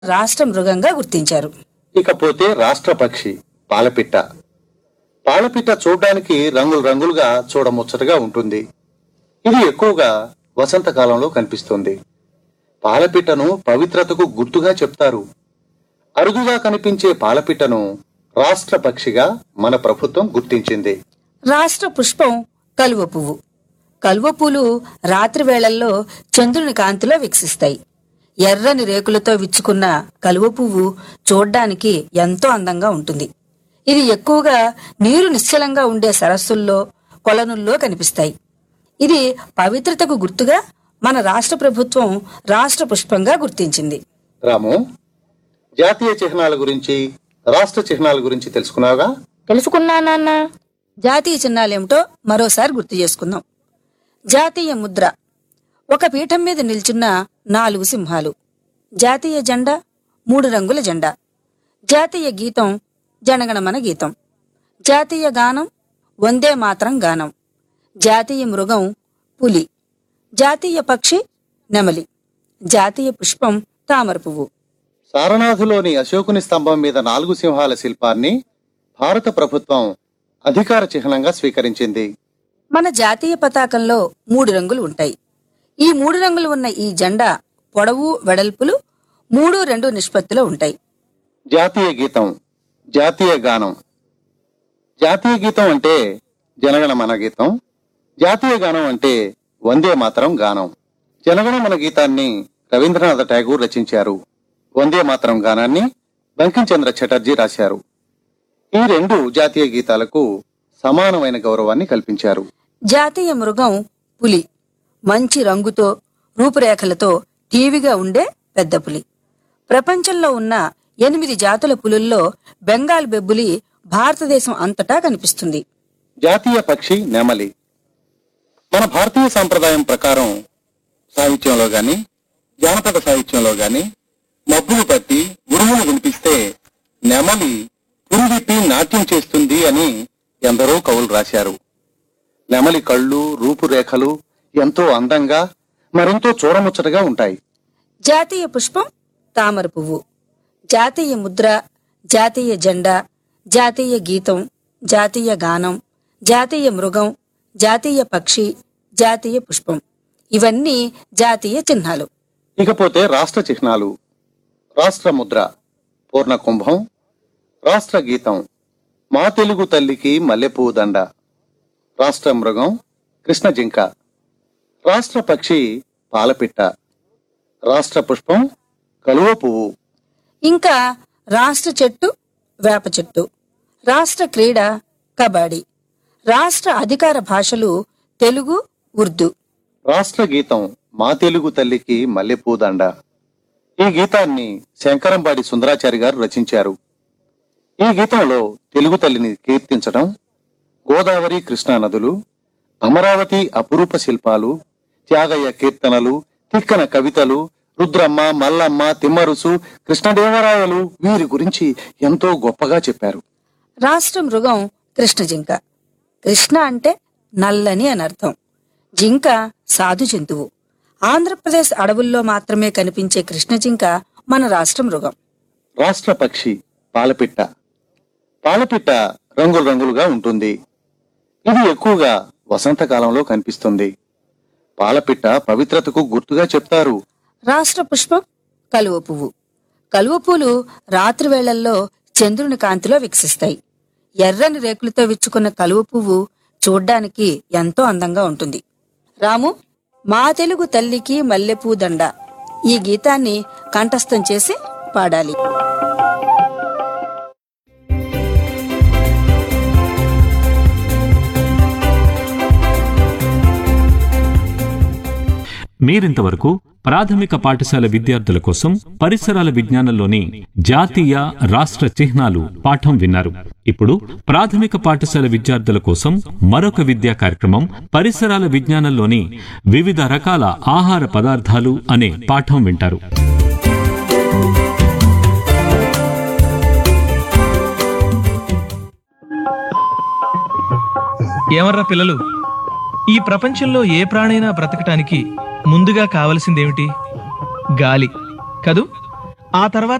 రాష్ట్ర మృగంగా గుర్తించారు ఇకపోతే రాష్ట్ర పక్షి పాలపిట్ట పాలపిట్ట చూడ్డానికి రంగులు రంగులుగా చూడముచ్చటగా ఉంటుంది ఇది ఎక్కువగా వసంతకాలంలో కనిపిస్తుంది పాలపిట్టను పవిత్రతకు గుర్తుగా చెప్తారు అరుదుగా కనిపించే పాలపిట్టను రాష్ట్ర పక్షిగా మన ప్రభుత్వం గుర్తించింది రాష్ట్ర పుష్పం కలువ పువ్వు కలువ పూలు రాత్రి వేళల్లో చంద్రుని కాంతిలో వికసిస్తాయి ఎర్రని రేకులతో విచ్చుకున్న కలువ పువ్వు చూడ్డానికి ఎంతో అందంగా ఉంటుంది ఇది ఎక్కువగా నీరు నిశ్చలంగా ఉండే సరస్సుల్లో కొలనుల్లో కనిపిస్తాయి ఇది పవిత్రతకు గుర్తుగా మన రాష్ట్ర ప్రభుత్వం రాష్ట్ర పుష్పంగా గుర్తించింది రాము జాతీయ చిహ్నాల గురించి రాష్ట్ర చిహ్నాల గురించి తెలుసుకున్నావుగా తెలుసుకున్నా నాన్న జాతీయ చిహ్నాలేమిటో మరోసారి గుర్తు చేసుకుందాం జాతీయ ముద్ర ఒక పీఠం మీద నిల్చున్న నాలుగు సింహాలు జాతీయ జెండా మూడు రంగుల జెండా జాతీయ గీతం జనగణమన గీతం జాతీయ గానం వందే మాత్రం గానం జాతీయ మృగం పులి జాతీయ పక్షి నెమలి జాతీయ పుష్పం తామర పువ్వు సారనాథులోని అశోకుని స్తంభం మీద నాలుగు సింహాల శిల్పాన్ని భారత ప్రభుత్వం అధికార చిహ్నంగా స్వీకరించింది మన జాతీయ పతాకంలో మూడు రంగులు ఉంటాయి ఈ మూడు రంగులు ఉన్న ఈ జెండా పొడవు వెడల్పులు మూడు రెండు నిష్పత్తిలో ఉంటాయి జాతీయ గీతం జాతీయ గానం జాతీయ గీతం అంటే జనగణ మన గీతం జాతీయ గానం అంటే వందే మాతరం గానం జనగణ మన గీతాన్ని రవీంద్రనాథ్ ఠాగూర్ రచించారు వందే మాతరం గానాన్ని బంకించంద్ర చటర్జీ రాశారు ఈ రెండు జాతీయ గీతాలకు సమానమైన గౌరవాన్ని కల్పించారు జాతీయ మృగం పులి మంచి రంగుతో రూపురేఖలతో టీవీగా ఉండే పెద్ద పులి ప్రపంచంలో ఉన్న ఎనిమిది జాతుల పులుల్లో బెంగాల్ బెబ్బులి భారతదేశం అంతటా కనిపిస్తుంది జాతీయ పక్షి నెమలి మన భారతీయ సాంప్రదాయం ప్రకారం సాహిత్యంలో గాని జానపద సాహిత్యంలో గాని మబ్బులు పట్టి ఉరుములు వినిపిస్తే నెమలి పురివిప్పి నాట్యం చేస్తుంది అని ఎందరో కవులు రాశారు నెమలి కళ్ళు రూపురేఖలు ఎంతో అందంగా మరెంతో చూడముచ్చటగా ఉంటాయి జాతీయ పుష్పం తామర పువ్వు జాతీయ ముద్ర జాతీయ జెండా జాతీయ గీతం జాతీయ గానం జాతీయ మృగం జాతీయ పక్షి జాతీయ పుష్పం ఇవన్నీ జాతీయ చిహ్నాలు ఇకపోతే రాష్ట్ర చిహ్నాలు రాష్ట్ర ముద్ర పూర్ణ కుంభం రాష్ట్ర గీతం మా తెలుగు తల్లికి మల్లెపువ్వు దండ రాష్ట్ర మృగం కృష్ణ జింక రాష్ట్ర పక్షి పాలపిట్ట రాష్ట్ర పుష్పం కలువ పువ్వు ఇంకా రాష్ట్ర చెట్టు వేప చెట్టు రాష్ట్ర క్రీడ కబడ్డీ రాష్ట్ర అధికార భాషలు తెలుగు ఉర్దూ రాష్ట్ర గీతం మా తెలుగు తల్లికి మల్లెపూ దండ ఈ గీతాన్ని శంకరంబాడి సుందరాచారి గారు రచించారు ఈ గీతంలో తెలుగు తల్లిని కీర్తించడం గోదావరి కృష్ణా నదులు అమరావతి అపురూప శిల్పాలు త్యాగయ్య కీర్తనలు తిక్కన కవితలు రుద్రమ్మ మల్లమ్మ తిమ్మరుసు కృష్ణదేవరాయలు వీరి గురించి ఎంతో గొప్పగా చెప్పారు రాష్ట్ర మృగం కృష్ణ జింక కృష్ణ అంటే నల్లని అని అర్థం జింక సాధు జంతువు ఆంధ్రప్రదేశ్ అడవుల్లో మాత్రమే కనిపించే కృష్ణ జింక మన రాష్ట్ర మృగం రాష్ట్ర పక్షి పాలపిట్ట పాలపిట్ట రంగులు రంగులుగా ఉంటుంది ఇది ఎక్కువగా వసంతకాలంలో కనిపిస్తుంది పాలపిట్ట పవిత్రతకు గుర్తుగా చెప్తారు రాష్ట్ర పుష్పం కలువ పువ్వు కలువ పూలు రాత్రి వేళల్లో చంద్రుని కాంతిలో వికసిస్తాయి ఎర్రని రేకులతో విచ్చుకున్న కలువ పువ్వు చూడ్డానికి ఎంతో అందంగా ఉంటుంది రాము మా తెలుగు తల్లికి మల్లెపూ దండ ఈ గీతాన్ని కంఠస్థం చేసి పాడాలి మీరింతవరకు ప్రాథమిక పాఠశాల విద్యార్థుల కోసం పరిసరాల విజ్ఞానంలోని జాతీయ రాష్ట్ర చిహ్నాలు పాఠం విన్నారు ఇప్పుడు ప్రాథమిక పాఠశాల విద్యార్థుల కోసం మరొక విద్యా కార్యక్రమం పరిసరాల విజ్ఞానంలోని వివిధ రకాల ఆహార పదార్థాలు అనే పాఠం వింటారు ఏమర్రా పిల్లలు ఈ ప్రపంచంలో ఏ ప్రాణైనా బ్రతకటానికి ముందుగా కావలసిందేమిటి గాలి కదూ ఆ తర్వాత